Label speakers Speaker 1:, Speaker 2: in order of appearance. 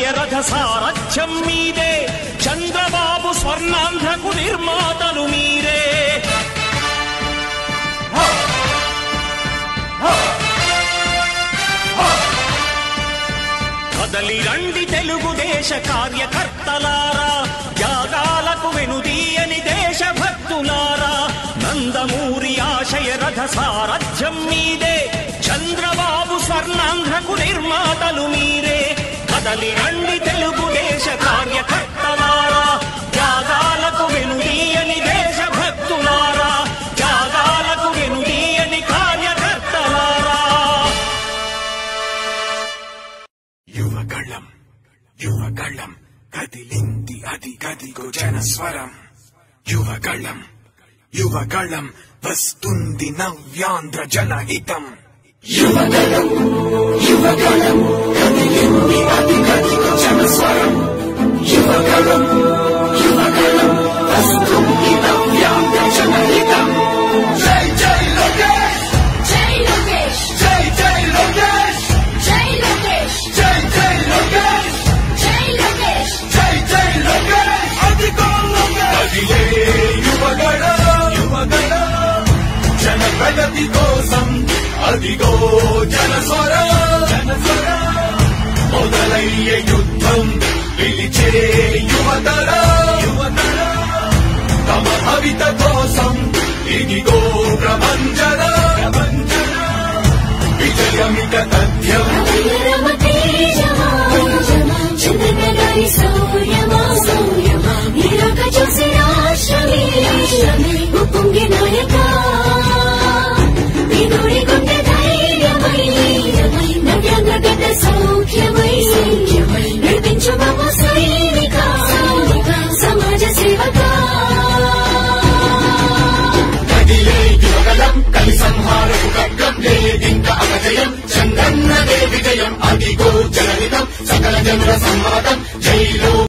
Speaker 1: ఆశయరథ సారథ్యం మీదే చంద్రబాబు స్వర్ణాంధ్రకు నిర్మాతలు మీరే కదలి రండి తెలుగుదేశ కార్యకర్తలారా త్యాగాలకు వెనుదీయని దేశభక్తులారా నందమూరి ఆశయ రథ సారథ్యం మీదే చంద్రబాబు స్వర్ణాంధ్రకు నిర్మాతలు మీరే కదలి రండి తెలుగుదేశ కార్యకర్తలారా త్యాగాలకు వెనుదీయని దేశభక్తులారా త్యాగాలకు వెనుదీయని కార్యకర్తలారా
Speaker 2: యువగళం యువగళం కదిలింది అది గదిగో జనస్వరం యువగళం యువగళం వస్తుంది నవ్యాంధ్ర జనహితం యువగళం యువగళం కదిలింది అది గదిగో జనస్వరం యువగళం యువగళం వస్తుంది నవ్యాంధ్ర జనహితం జై జై లోకేష్
Speaker 3: జై లోకేష్
Speaker 2: జై జై లోకేష్
Speaker 3: జై లోకేష్
Speaker 2: జై జై లోకేష్
Speaker 3: జై లోకేష్
Speaker 2: జై జై లోకేష్ అదిగో లోకేష్ అదిలే యువగణ యువగణ జన ప్రగతి కోసం అదిగో జనస్వర జనస్వర మొదలయ్యే యుద్ధం పిలిచే యువతర యువతర తమ భవిత కోసం ఇదిగో ప్రభంజన ప్రభంజన విజయమిక తథ్యం
Speaker 3: వీరమ తేజమా చంద్రనగరి సౌర్యమా సౌర్యమా నీరాక చూసి రాష్ట్రమే ఉప్పొంగి నాయక వినుడి గుండె ధైర్యమై నవ్యాంధ్ర గడ్డ సౌఖ్యమై నడిపించు బాబు సైనిక సమాజ సేవకా
Speaker 2: కదిలే యువగలం కలి సంహారపు ఖడ్గం లేదింక అపజయం చంద్రన్నదే విజయం అదిగో జనహితం సకల జనుల సమ్మతం జైలో